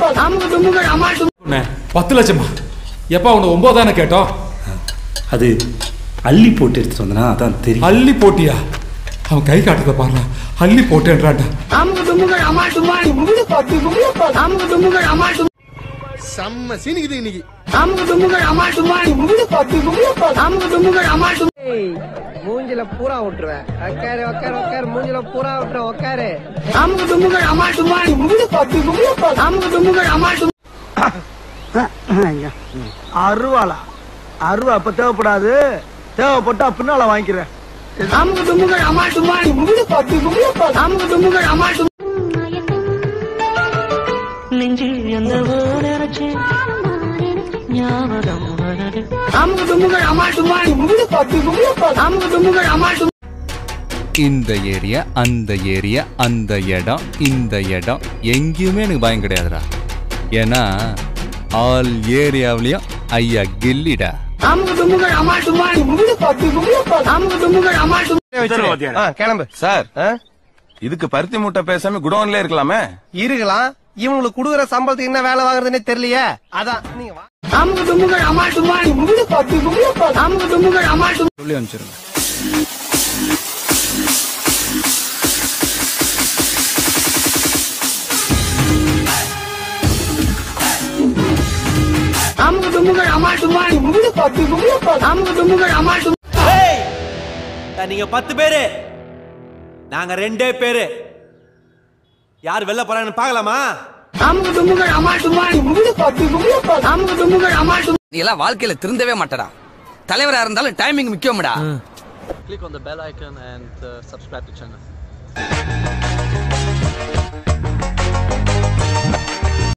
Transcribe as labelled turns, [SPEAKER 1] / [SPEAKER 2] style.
[SPEAKER 1] அண்ணே, பத்து லட்சமா எப்பா உனக்கு ஒன்பதானே கேட்டோம்
[SPEAKER 2] அது அள்ளி போட்டு எடுத்துட்டு வந்தனா அதான் தெரியும்
[SPEAKER 1] அள்ளி போட்டியா அவன் கை காட்டுறத பாருடா அள்ளி போட்டேன்றான்டா
[SPEAKER 3] செம்ம சீனிக்குது இன்னைக்கு
[SPEAKER 4] மூஞ்சில பூரா விட்டுருவேன் உக்காரு உக்காரு உக்காரு மூஞ்சில பூரா விட்டுருவேன் உக்காரு
[SPEAKER 5] அருவாளா அருவா அப்ப தேவைப்படாது தேவைப்பட்டா பின்னால வாங்கிக்கிறேன்
[SPEAKER 6] இந்த ஏரியா அந்த ஏரியா அந்த இடம் இந்த இடம் எங்கேயுமே எனக்கு பயம் கிடையாதுடா ஏன்னா ஆல் ஏரியாவிலையும் ஐயா கில்லிடா
[SPEAKER 4] கிளம்பு
[SPEAKER 7] சார் இதுக்கு பருத்தி மூட்டை பேசாம குடோன்ல இருக்கலாமே
[SPEAKER 4] இருக்கலாம் இவங்களுக்கு குடுக்குற சம்பளத்துக்கு என்ன வேலை வாங்குறதுன்னே தெரியலையே அதான் நீங்க வா.
[SPEAKER 6] சொல்லி அனுப்பிச்சிருங்க
[SPEAKER 8] நீங்க பத்து பேரு நாங்க ரெண்டே பேரு யார் வெளில போறாங்கன்னு பார்க்கலாமா
[SPEAKER 9] நீ எல்லாம் வாழ்க்கையில திருந்தவே மாட்டடா தலைவரா இருந்தாலும் டைமிங் முக்கியம்டா
[SPEAKER 8] click on the bell icon and uh, subscribe to channel